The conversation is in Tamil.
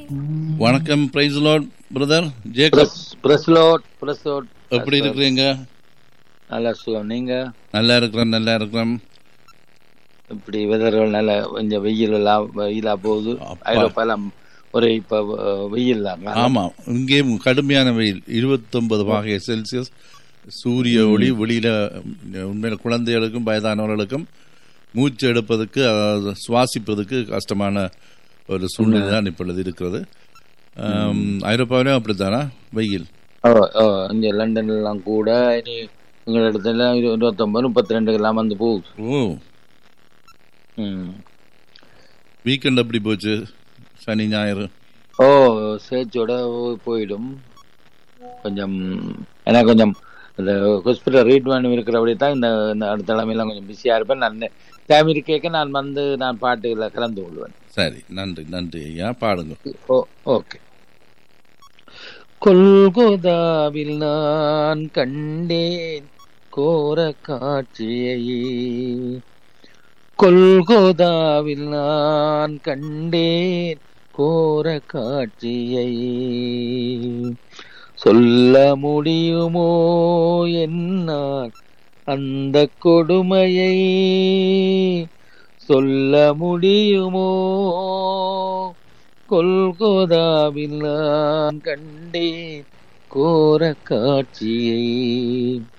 வணக்கம் பிரைஸ் லார்ட் பிரதர் ஜேக்கப் பிரஸ்லோட் பிரஸ்லோட் எப்படி இருக்கிறீங்க நல்லா சுகம் நீங்க நல்லா இருக்கிறேன் நல்லா இருக்கிறேன் இப்படி வெதர்கள் நல்ல கொஞ்சம் வெயில் எல்லாம் வெயிலா போகுது அப்பா. ஐரோப்பாலாம் ஒரு இப்ப அஹ், வெயில் தான் ஆமா இங்கே கடுமையான வெயில் இருபத்தொன்பது வகை செல்சியஸ் சூரிய ஒளி வெளியில உண்மையில குழந்தைகளுக்கும் வயதானவர்களுக்கும் மூச்சு எடுப்பதற்கு அதாவது சுவாசிப்பதற்கு கஷ்டமான ஒரு சூழ்நிலை தான் இப்பொழுது இருக்கிறது ஆம், ஐரோப்பாவிலும் அப்படித்தானா வெயில் ஓ ஓ இங்க லண்டன் எல்லாம் கூட இனி எங்க இடத்துல இரு- இருபத்தொன்பது முப்பத்தி ரெண்டு எல்லாம் வந்து போகுது ஓ ம். வீக்கெண்ட் எப்படி போச்சு சனி ஞாயிறு ஓ சேர்ச்சோட போயிடும் கொஞ்சம் எனக்கு கொஞ்சம் இந்த ஹாஸ்பிட்டல் ட்ரீட்மெண்ட் இருக்கிறபடி தான் இந்த இந்த அடுத்த தலைமையெல்லாம் கொஞ்சம் பிஸியாக இருப்பேன் நான் டைம் இருக்கேக்க நான் வந்து நான் பாட்டுகளில் கலந்து கொள்வேன் சரி நன்றி நன்றி ஐயா பாடுங்க ஓ ஓகே கொல்கோதாவில் நான் கண்டேன் கோர காட்சியை கொல்கோதாவில் நான் கண்டேன் கோர காட்சியை சொல்ல முடியுமோ என்னால் அந்த கொடுமையை சொல்ல முடியுமோ கொல்கோதாவில் நான் கண்டேன் கோர காட்சியை